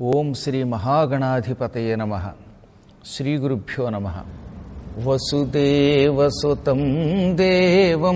ఓం శ్రీ మహాగణాధిపతయ నమ శ్రీ గురుభ్యో నమ వసుదేవసుతం దేవం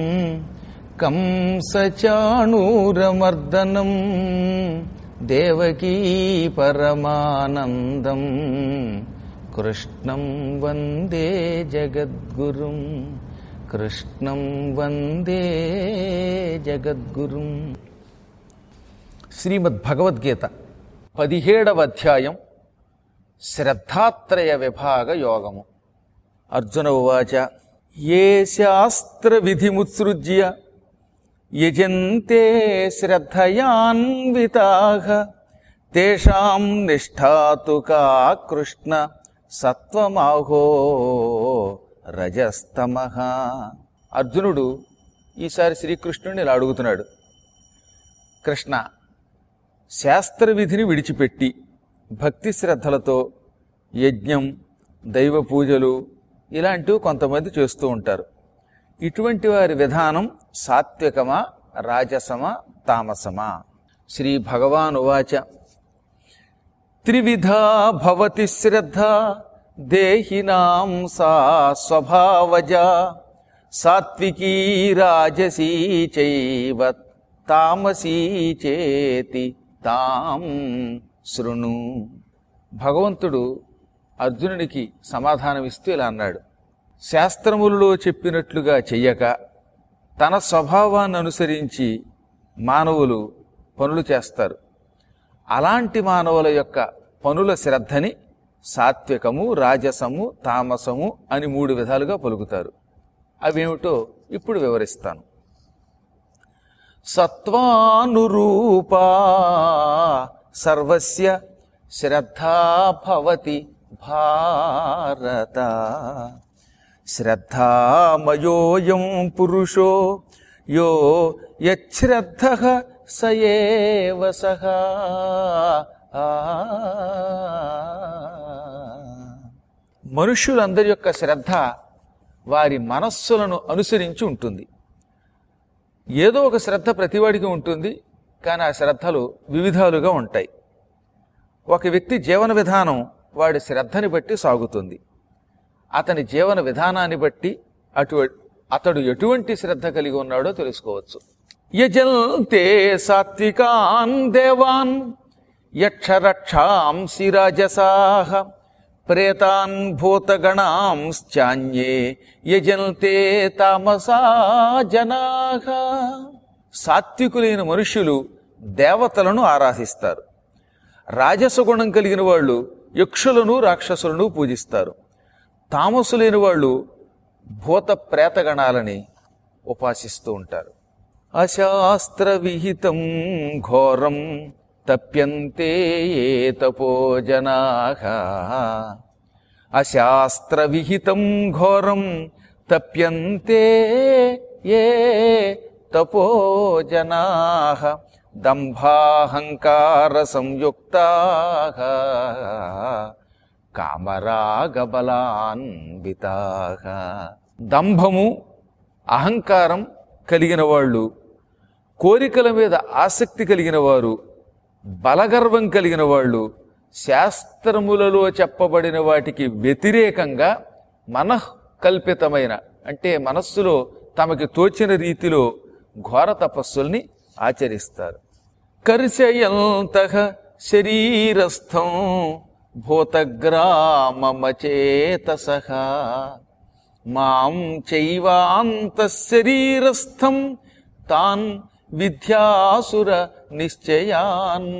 కంసచాణూరమర్దనం దేవకీ పరమానందం కృష్ణం వందే జగద్గురుం కృష్ణం వందే జగద్గురుం శ్రీమద్ భగవద్గీత పదిహేడవ అధ్యాయం శ్రద్ధాత్రయ విభాగ యోగము అర్జున ఉవాచ ఏ శాస్త్ర విధిముత్సృజ్య యజంతే శ్రద్ధయాన్వితాః తేషాం నిష్ఠాతు కా కృష్ణ సత్వమాహో రజస్తమః అర్జునుడు ఈసారి శ్రీకృష్ణుడిని ఇలా అడుగుతున్నాడు కృష్ణ శాస్త్ర విధిని విడిచిపెట్టి భక్తి శ్రద్ధలతో యజ్ఞం దైవ పూజలు ఇలాంటివి కొంతమంది చేస్తూ ఉంటారు ఇటువంటి వారి విధానం సాత్వికమా రాజసమా తామసమా శ్రీ భగవాన్ ఉవాచ త్రివిధా భవతి శ్రద్ధ దేహినాం సా స్వభావజా సాత్వికీ రాజసీ చైవ తామసీ చేతి తాం శృణు భగవంతుడు అర్జునునికి సమాధానమిస్తూ ఇలా అన్నాడు శాస్త్రములలో చెప్పినట్లుగా చెయ్యక తన స్వభావాన్ని అనుసరించి మానవులు పనులు చేస్తారు అలాంటి మానవుల యొక్క పనుల శ్రద్ధని సాత్వికము రాజసము తామసము అని మూడు విధాలుగా పలుకుతారు అవేమిటో ఇప్పుడు వివరిస్తాను సత్వానురూపా సర్వస్య శ్రద్ధా భవతి భారత శ్రద్ధామయోయం పురుషో యో యశ్రద్ధ సయేవ సహ మనుష్యులందరి యొక్క శ్రద్ధ వారి మనస్సులను అనుసరించి ఉంటుంది ఏదో ఒక శ్రద్ధ ప్రతివాడికి ఉంటుంది కానీ ఆ శ్రద్ధలు వివిధాలుగా ఉంటాయి ఒక వ్యక్తి జీవన విధానం వాడి శ్రద్ధని బట్టి సాగుతుంది అతని జీవన విధానాన్ని బట్టి అటు అతడు ఎటువంటి శ్రద్ధ కలిగి ఉన్నాడో తెలుసుకోవచ్చు యజల్తే సాత్వికాన్ దేవాన్ యక్షరక్షాంసి రాజసాహ ప్రేతాన్ భూతగణాంశ్చాన్యే యజల్తే తామసా జనాహ సాత్వికులైన మనుష్యులు దేవతలను ఆరాధిస్తారు రాజసగుణం కలిగిన వాళ్ళు యక్షులను రాక్షసులను పూజిస్తారు తామసులైన వాళ్ళు భూత ప్రేతగణాలని ఉపాసిస్తూ ఉంటారు అశాస్త్ర విహితం ఘోరం తప్యంతే ఏ తపోజనా అశాస్త్ర విహితం ఘోరం తప్యంతే ఏ తపోజనా దంభాహంకార సంయుక్త కామరాగబలాన్వితా దంభము అహంకారం కలిగిన వాళ్ళు కోరికల మీద ఆసక్తి కలిగిన వారు బలగర్వం కలిగిన వాళ్ళు శాస్త్రములలో చెప్పబడిన వాటికి వ్యతిరేకంగా మనఃకల్పితమైన అంటే మనస్సులో తమకి తోచిన రీతిలో ఘోర తపస్సుల్ని ఆచరిస్తారు కర్షయంత శరీరస్థం భూతగ్రామమచేతస మాం చైవాంత శరీరస్థం తాన్ విద్యాసుర నిశ్చయాన్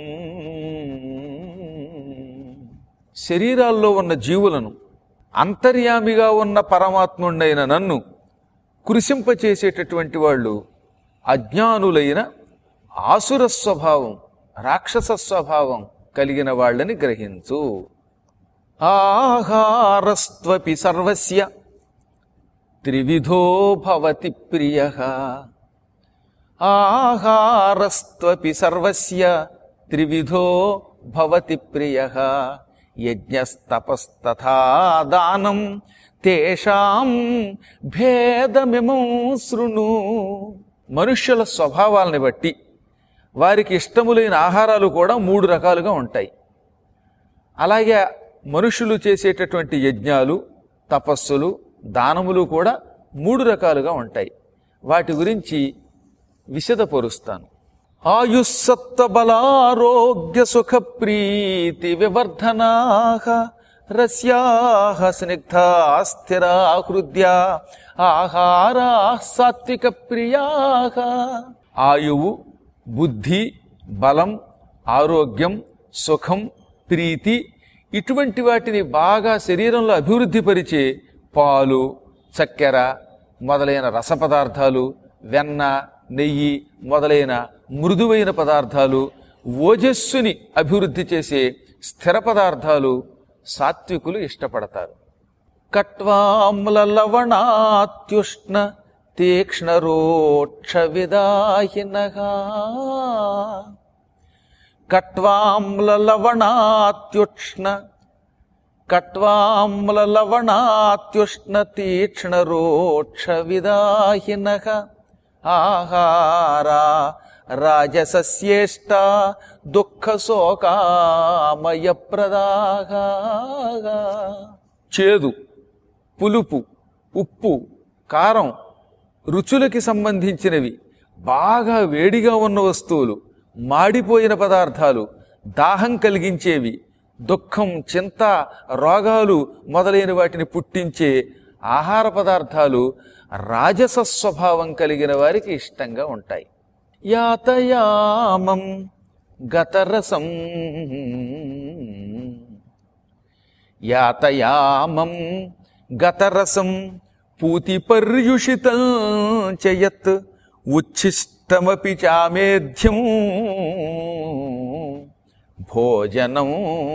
శరీరాల్లో ఉన్న జీవులను అంతర్యామిగా ఉన్న పరమాత్ముండైన నన్ను కృషింపచేసేటటువంటి వాళ్ళు అజ్ఞానులైన ఆసుర స్వభావం రాక్షస స్వభావం కలిగిన వాళ్ళని గ్రహించు ఆహారస్త్వపి సర్వస్య త్రివిధో భవతి ప్రియ ఆహారస్త్వపి సర్వస్య త్రివిధో భవతి ప్రియ యజ్ఞస్తపస్తథా దానం తేషాం భేదమిమం శృణు మనుష్యుల స్వభావాలని బట్టి వారికి ఇష్టములైన ఆహారాలు కూడా మూడు రకాలుగా ఉంటాయి అలాగే మనుషులు చేసేటటువంటి యజ్ఞాలు తపస్సులు దానములు కూడా మూడు రకాలుగా ఉంటాయి వాటి గురించి విశదపరుస్తాను ఆయుస్సత్వ బలారోగ్య సుఖ ప్రీతి వివర్ధనా రస్యాహ స్నిగ్ధా స్థిరా హృద్యా ఆహారా సాత్విక ప్రియా ఆయువు బుద్ధి బలం ఆరోగ్యం సుఖం ప్రీతి ఇటువంటి వాటిని బాగా శరీరంలో అభివృద్ధి పరిచే పాలు చక్కెర మొదలైన రస పదార్థాలు వెన్న నెయ్యి మొదలైన మృదువైన పదార్థాలు ఓజస్సుని అభివృద్ధి చేసే స్థిర పదార్థాలు సాత్వికులు ఇష్టపడతారు కట్వామ్ల లవణాత్యుష్ణ తీక్ష్ణరోక్ష విదాహినగా కట్వామ్ల లవణాత్యుష్ణ కట్వామ్ల లవణాత్యుష్ణ తీక్ష్ణరోక్ష విదాహినః ఆహారా రాజసస్యేష్ట దుఃఖ శోకామయ చేదు పులుపు ఉప్పు కారం రుచులకి సంబంధించినవి బాగా వేడిగా ఉన్న వస్తువులు మాడిపోయిన పదార్థాలు దాహం కలిగించేవి దుఃఖం చింత రోగాలు మొదలైన వాటిని పుట్టించే ఆహార పదార్థాలు రాజస స్వభావం కలిగిన వారికి ఇష్టంగా ఉంటాయి యాతయామం గతరసం యాతయామం గతరసం పూతిపర్యుషితం చయత్ ఉచ్ఛిష్టమపి చామేధ్యం భోజనం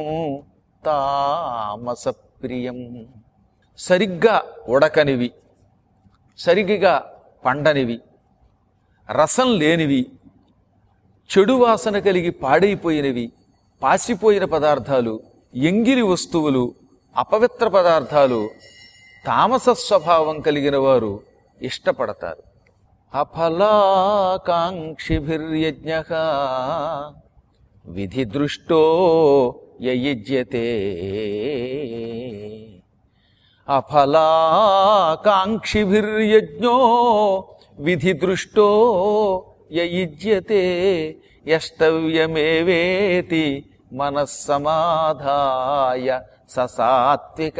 తామసప్రియం సరిగ్గా ఉడకనివి సరిగ్గా పండనివి రసం లేనివి చెడు వాసన కలిగి పాడైపోయినవి పాసిపోయిన పదార్థాలు ఎంగిలి వస్తువులు అపవిత్ర పదార్థాలు తామస స్వభావం కలిగిన వారు ఇష్టపడతారు అఫలాకాంక్షిభిర్యజ్ఞ విధి దృష్టో యయుజ్యతే అఫలాకాంక్షిభిర్యజ్ఞో విధి దృష్టో యయుజ్యతే యష్టవ్యమేవేతి మనస్సమాధాయ ససాత్విక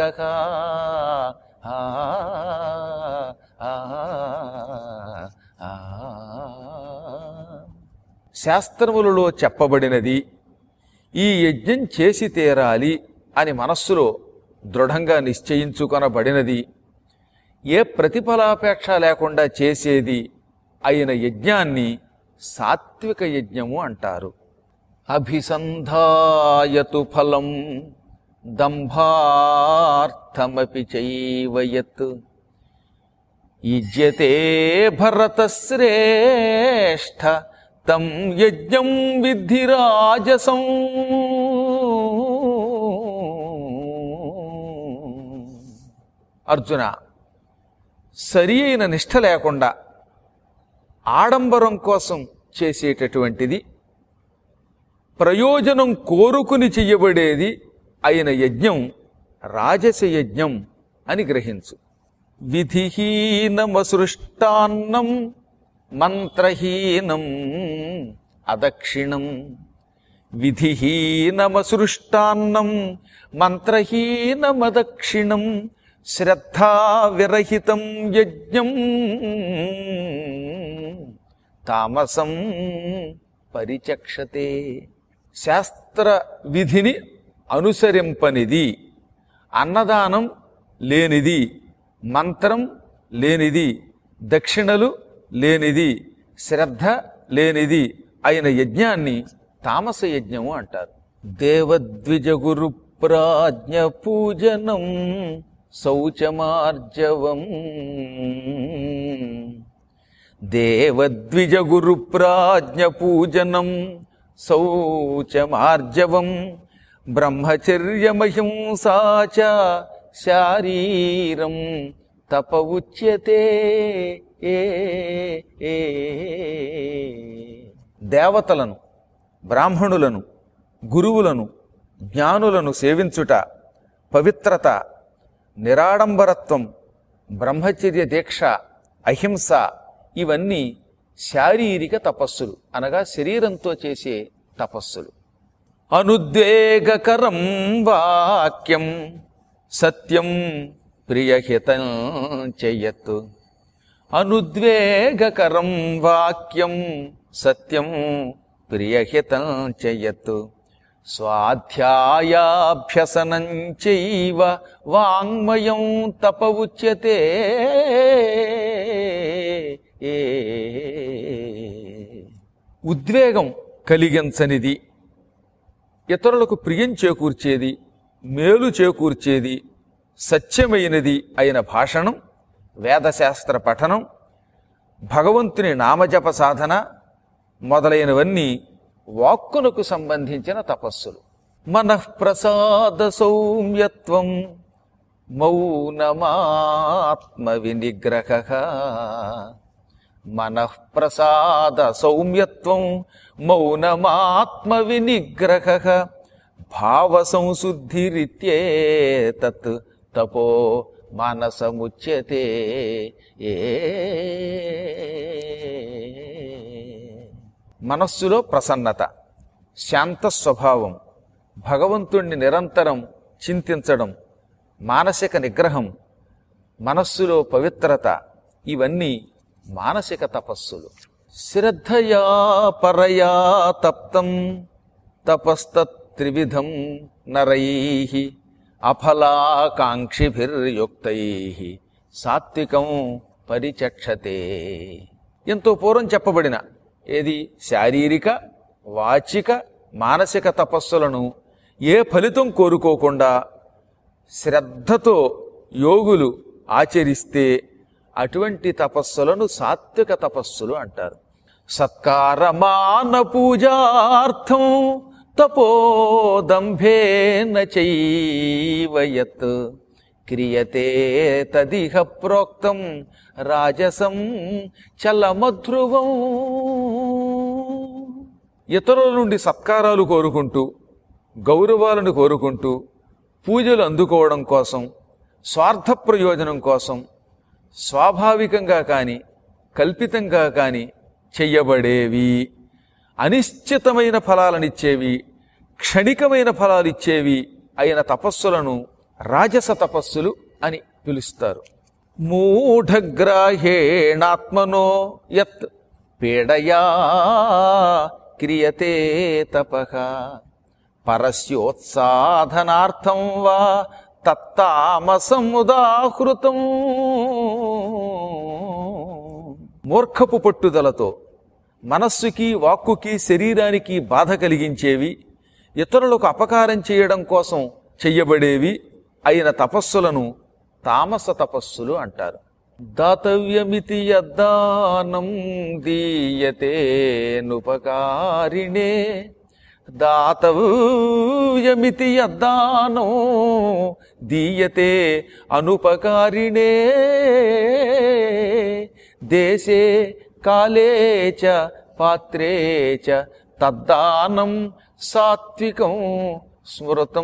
శాస్త్రములలో చెప్పబడినది ఈ యజ్ఞం చేసి తీరాలి అని మనస్సులో దృఢంగా నిశ్చయించుకొనబడినది ఏ ప్రతిఫలాపేక్ష లేకుండా చేసేది అయిన యజ్ఞాన్ని సాత్విక యజ్ఞము అంటారు అభిసంధాయతు ఫలం దంభార్థమపి చైవయత్ ఇజ్యతే భరతశ్రేష్ఠ తం యజ్ఞం విద్ధి రాజసం అర్జున సరి అయిన నిష్ఠ లేకుండా ఆడంబరం కోసం చేసేటటువంటిది ప్రయోజనం కోరుకుని చెయ్యబడేది అయిన యజ్ఞం రాజస యజ్ఞం అని గ్రహించు విధిహీనమసృష్టాన్నం మంత్రహీనం అదక్షిణం విధిహీనమసృష్టాన్నం మంత్రహీనమదక్షిణం శ్రద్ధా విరహితం యజ్ఞం తామసం పరిచక్షతే శాస్త్ర విధిని అనుసరింపనిది అన్నదానం లేనిది మంత్రం లేనిది దక్షిణలు లేనిది శ్రద్ధ లేనిది అయిన యజ్ఞాన్ని తామస యజ్ఞము అంటారు దేవద్విజ గురు ప్రాజ్ఞ పూజనం శౌచమార్జవం దేవద్విజ గురు ప్రాజ్ఞ పూజనం శౌచమార్జవం బ్రహ్మచర్యమహింసా చ శారీరం తప ఉచ్యతే ఏ ఏ. దేవతలను బ్రాహ్మణులను గురువులను జ్ఞానులను సేవించుట పవిత్రత నిరాడంబరత్వం బ్రహ్మచర్య దీక్ష అహింస ఇవన్నీ శారీరక తపస్సులు అనగా శరీరంతో చేసే తపస్సులు అనుద్వేగకరం వాక్యం సత్యం ప్రియహితం చెయ్యత్తు అనుద్వేగకరం వాక్యం సత్యం ప్రియహితం చెయ్యత్తు స్వాధ్యాయాభ్యసనం చైవ వాంగ్మయం తప ఉచ్యతే ఏ ఉద్వేగం కలిగించనిది ఇతరులకు ప్రియం చేకూర్చేది మేలు చేకూర్చేది సత్యమైనది అయిన భాషణం వేదశాస్త్ర పఠనం భగవంతుని నామజప సాధన మొదలైనవన్నీ వాక్కునకు సంబంధించిన తపస్సులు మనఃప్రసాద సౌమ్యత్వం మౌనమాత్మ వినిగ్రహ మనఃప్రసాద సౌమ్యత్వం మౌనమాత్మ వినిగ్రహ భావ సంశుద్ధిరిత్యేతత్ తపో మానసముచ్యతే ఏ మనస్సులో ప్రసన్నత శాంత స్వభావం భగవంతుణ్ణి నిరంతరం చింతించడం మానసిక నిగ్రహం మనస్సులో పవిత్రత ఇవన్నీ మానసిక తపస్సులు శ్రద్ధయా పరయా తప్తం తపస్తత్రివిధం నరై అఫలాకాంక్షిభిర్యుక్తై సాత్వికం పరిచక్షతే ఎంతో పూర్వం చెప్పబడిన ఏది శారీరక వాచిక మానసిక తపస్సులను ఏ ఫలితం కోరుకోకుండా శ్రద్ధతో యోగులు ఆచరిస్తే అటువంటి తపస్సులను సాత్విక తపస్సులు అంటారు సత్కారమాన పూజార్థం తపోదంభేన చైవయత్ క్రియతే తదిహ ప్రోక్తం రాజసం చలమధ్రువం ఇతరుల నుండి సత్కారాలు కోరుకుంటూ గౌరవాలను కోరుకుంటూ పూజలు అందుకోవడం కోసం స్వార్థ ప్రయోజనం కోసం స్వాభావికంగా కానీ కల్పితంగా కానీ చెయ్యబడేవి అనిశ్చితమైన ఫలాలనిచ్చేవి క్షణికమైన ఫలాలిచ్చేవి అయిన తపస్సులను రాజస తపస్సులు అని పిలుస్తారు మూఢగ్రాహేణాత్మనో యత్ పీడయా క్రియతే తపః పరస్యోత్సాధనార్థం వా తత్తామసముదాహృతం మూర్ఖపు పట్టుదలతో మనస్సుకి వాక్కుకి శరీరానికి బాధ కలిగించేవి ఇతరులకు అపకారం చేయడం కోసం చెయ్యబడేవి అయిన తపస్సులను తామస తపస్సులు అంటారు దాతవ్యమితి యద్దానం దీయతే నుపకారిణే దాతవ్యమితి యద్దానం దీయతే అనుపకారిణే దేశే కాలే చ పాత్రే చ తద్దానం సాత్వికం స్మృతం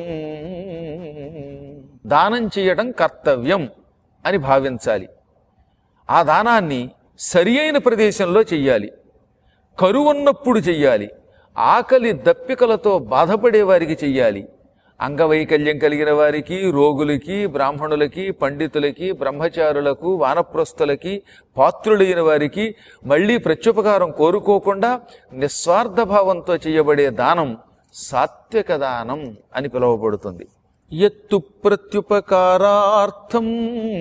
దానం చేయడం కర్తవ్యం అని భావించాలి ఆ దానాన్ని సరి అయిన ప్రదేశంలో చెయ్యాలి కరువున్నప్పుడు చెయ్యాలి ఆకలి దప్పికలతో బాధపడే వారికి చెయ్యాలి అంగవైకల్యం కలిగిన వారికి రోగులకి బ్రాహ్మణులకి పండితులకి బ్రహ్మచారులకు వానప్రస్తులకి పాత్రులైన వారికి మళ్ళీ ప్రత్యుపకారం కోరుకోకుండా నిస్వార్థ భావంతో చేయబడే దానం సాత్విక దానం అని పిలువబడుతుంది ఎత్తు ప్రత్యుపకారార్థం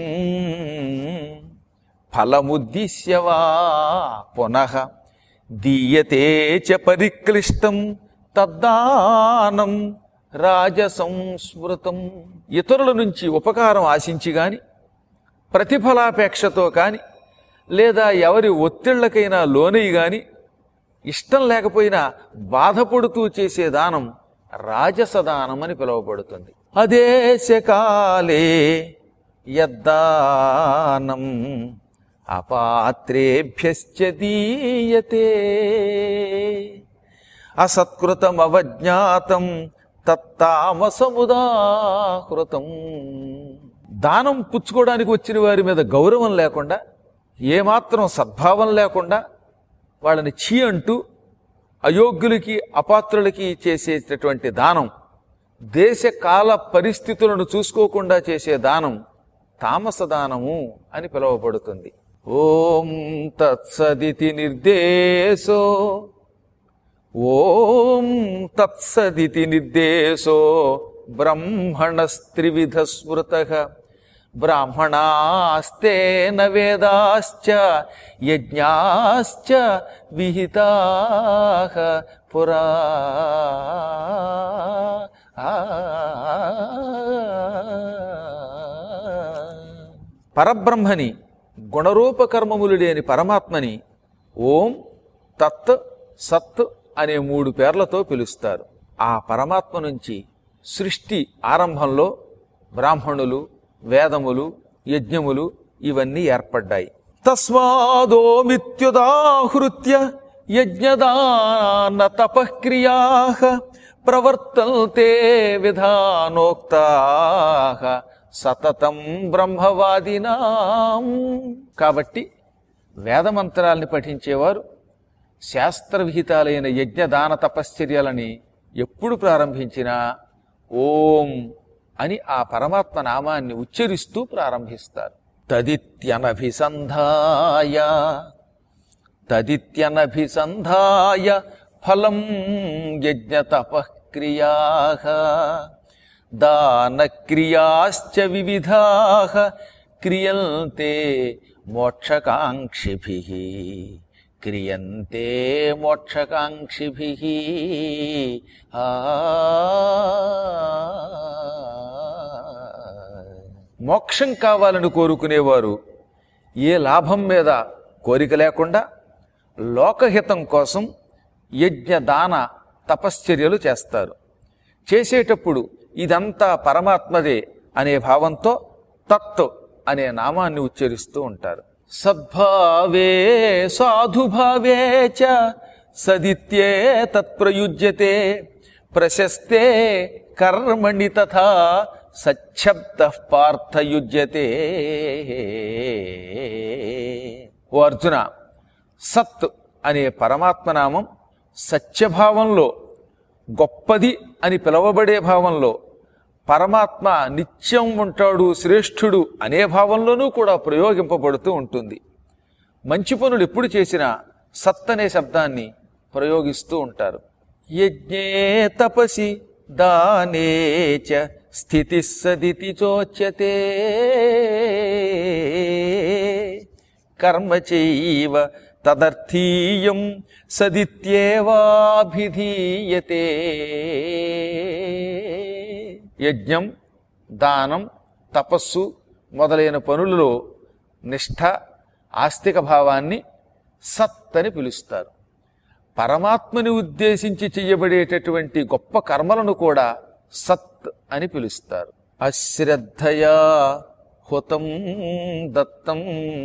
ఫలముద్దిశ్య వా పునః దీయతే చ పరిక్లిష్టం తద్దానం రాజసంస్మృతం ఇతరుల నుంచి ఉపకారం ఆశించి గాని ప్రతిఫలాపేక్షతో కాని లేదా ఎవరి ఒత్తిళ్లకైనా లోనై గాని ఇష్టం లేకపోయినా బాధపడుతూ చేసే దానం రాజస దానం అని పిలువబడుతుంది అదేశకాలే యద్దానం అపాత్రేభ్యశ్చ దీయతే అసత్కృతమవజ్ఞాతం తత్తామసముదాహృతం దానం పుచ్చుకోవడానికి వచ్చిన వారి మీద గౌరవం లేకుండా ఏమాత్రం సద్భావం లేకుండా వాళ్ళని చీ అంటూ అయోగ్యులకి అపాత్రులకి చేసేటటువంటి దానం దేశ కాల పరిస్థితులను చూసుకోకుండా చేసే దానం తామస దానము అని పిలువబడుతుంది ఓం తత్సదితి నిర్దేశో ఓం తత్సదితి నిర్దేశో బ్రహ్మణస్త్రివిధ స్మృత బ్రాహ్మణాస్తేన వేదాశ్చ యజ్ఞాశ్చ విహితా పురా పరబ్రహ్మని గుణరూపకర్మములు లేని పరమాత్మని ఓం తత్ సత్ అనే మూడు పేర్లతో పిలుస్తారు ఆ పరమాత్మ నుంచి సృష్టి ఆరంభంలో బ్రాహ్మణులు వేదములు యజ్ఞములు ఇవన్నీ ఏర్పడ్డాయి తస్మాదోమిత్యుదాహృత్య యజ్ఞదాన తపక్రియా ప్రవర్తంతే విధానోక్తా సతతం బ్రహ్మవాదినాం కాబట్టి వేదమంత్రాల్ని పఠించేవారు శాస్త్రవిహితాలైన యజ్ఞదాన తపశ్చర్యలని ఎప్పుడు ప్రారంభించినా ఓం అని ఆ పరమాత్మ నామాన్ని ఉచ్చరిస్తూ ప్రారంభిస్తారు తదిత్యనభిసంధాయ తదిత్యనభిసంధాయ ఫలం యజ్ఞతపక్రియా దానక్రియాశ్చ వివిధా క్రియంతే మోక్షకాంక్షిభి క్రియంతే మోక్షకాంక్షిభి మోక్షం కావాలని కోరుకునేవారు ఏ లాభం మీద కోరిక లేకుండా లోకహితం కోసం యజ్ఞ దాన తపశ్చర్యలు చేస్తారు చేసేటప్పుడు ఇదంతా పరమాత్మదే అనే భావంతో తత్ అనే నామాన్ని ఉచ్చరిస్తూ ఉంటారు సద్భావే సాధుభావే చ సదిత్యే తత్ప్రయుజ్యతే ప్రశస్తే కర్మణి తథా సచ్చబ్ద పార్థయుజ్యతే ఓ అర్జున సత్ అనే పరమాత్మ నామం సత్యభావంలో గొప్పది అని పిలువబడే భావంలో పరమాత్మ నిత్యం ఉంటాడు శ్రేష్ఠుడు అనే భావంలోనూ కూడా ప్రయోగింపబడుతూ ఉంటుంది మంచి పనులు ఎప్పుడు చేసినా సత్ అనే శబ్దాన్ని ప్రయోగిస్తూ ఉంటారు యజ్ఞే తపసి దానే చ స్థితి సదితి చోచ్యతే కర్మ చైవ తదర్థీయం సదిత్యేవాభిధీయతే యజ్ఞం దానం తపస్సు మొదలైన పనులలో నిష్ఠ ఆస్తిక భావాన్ని సత్ అని పిలుస్తారు పరమాత్మని ఉద్దేశించి చెయ్యబడేటటువంటి గొప్ప కర్మలను కూడా సత్ అని పిలుస్తారు అశ్రద్ధయా హుతం దత్తం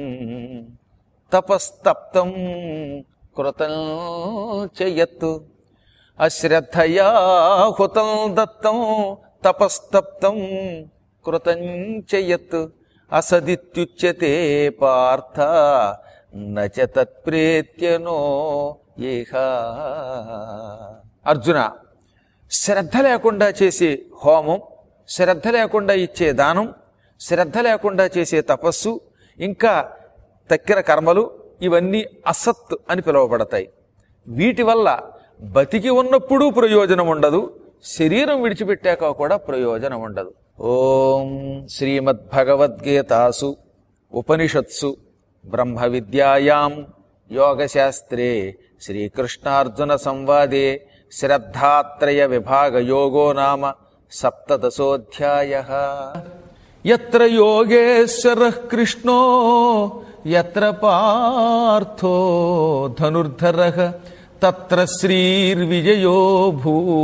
తపస్తప్తం కృతం చెయ్యత్తు అశ్రద్ధయా హుతం దత్తం తపస్తప్తం కృతం చెయ్యత్ అసదిత్యుచ్యతే పార్థ నచ తత్ప్రేత్యనో ఏహ అర్జున శ్రద్ధ లేకుండా చేసే హోమం శ్రద్ధ లేకుండా ఇచ్చే దానం శ్రద్ధ లేకుండా చేసే తపస్సు ఇంకా తక్కిన కర్మలు ఇవన్నీ అసత్ అని పిలువబడతాయి వీటి వల్ల బతికి ఉన్నప్పుడు ప్రయోజనం ఉండదు శరీరం విడిచిపెట్టాక కూడా ప్రయోజనం ఉండదు ఓం శ్రీమద్భగవద్గీతాసు ఉపనిషత్సు బ్రహ్మ విద్యాయాం యోగశాస్త్రే శ్రీకృష్ణార్జున సంవాదే శ్రద్ధాత్రయ విభాగ యోగో నామ సప్తదశోధ్యాయ ఎత్ర యోగేశ్వర కృష్ణో ఎత్ర పార్థో ధనుర్ధర తత్ర శ్రీర్విజయో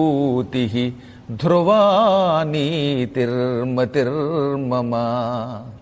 భూతి ధ్రువా నీతిర్మతిర్మమ